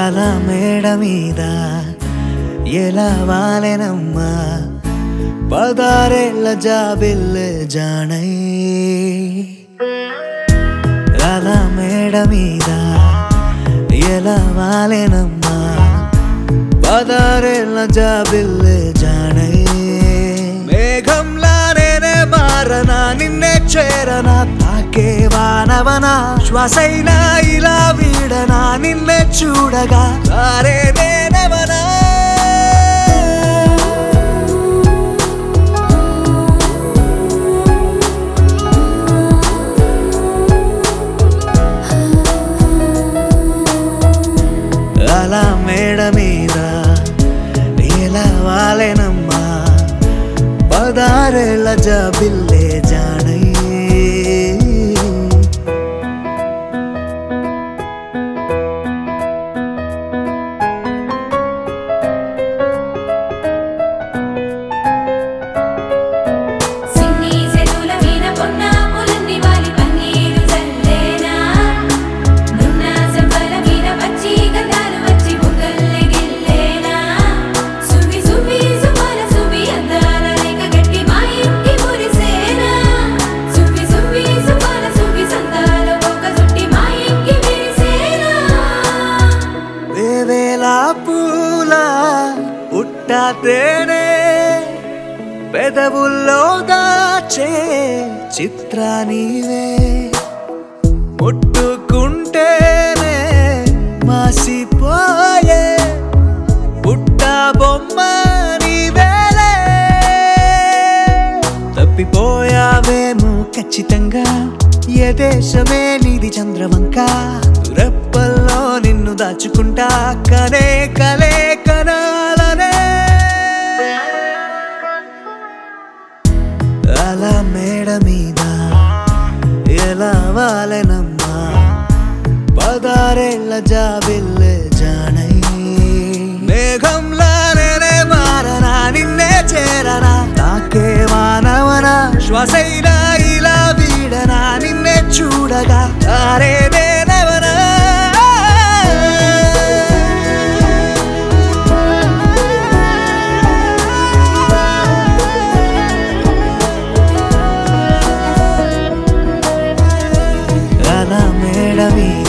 అలా మేడ మీద ఎలా వాలెనమ్మా పదారేళ్ల జాబిల్లె జానై అలా మేడ మీద ఎలా వాలెనమ్మా పదారేళ్ల జాబిల్లె జానై మేఘంలా నేనే మారనా నిన్నే చేరనా తాకే వానవనా శ్వాసైనా ఇలా వీడనా నిన్నే చూడగా సారే నేనవనా అలా మేడ మీద ఎలా వాలెనమ్మా పదారేళ్ల జాబిల్లే జానై సిన్ని సెతుల మీద పొన్నాపులన్నీ వాలి పన్నీరు చల్లేనా నున్న సెంపల మీద పచ్చి గంధాలు వచ్చి బుగ్గల్లె గిల్లేనా సువి సువి సుమల సువి అందాల రేఖ గట్టి మా ఇంటి మురిసేనా సువి సువి సుమల సువి సందాల ఒక్క చుట్టి మా ఇంటి విరిసేనా వేవేల పూల పుట్ట తేనే పెదవుల్లో దాచే చిత్ర నీవే ముట్టుకుంటేనే మాసిపోయే పుట్ట బొమ్మ నీవేలే తప్పిపోయావేమో ఖచ్చితంగా ఏ దేశమే నీది చంద్రవంక రెప్పల్లో నిన్ను దాచుకుంటా కనే కలే కనాలనే అలా మేడ మీద ఎలా వాలెనమ్మా పదారేళ్ల జాబిల్లె జానై మేఘంలా నేనే మారనా నిన్నే చేరనా తాకే వానవనా శ్వాసైనా ఇలా వీడనా నిన్నే చూడగా తారే నేనవనా అలా మేడ మీద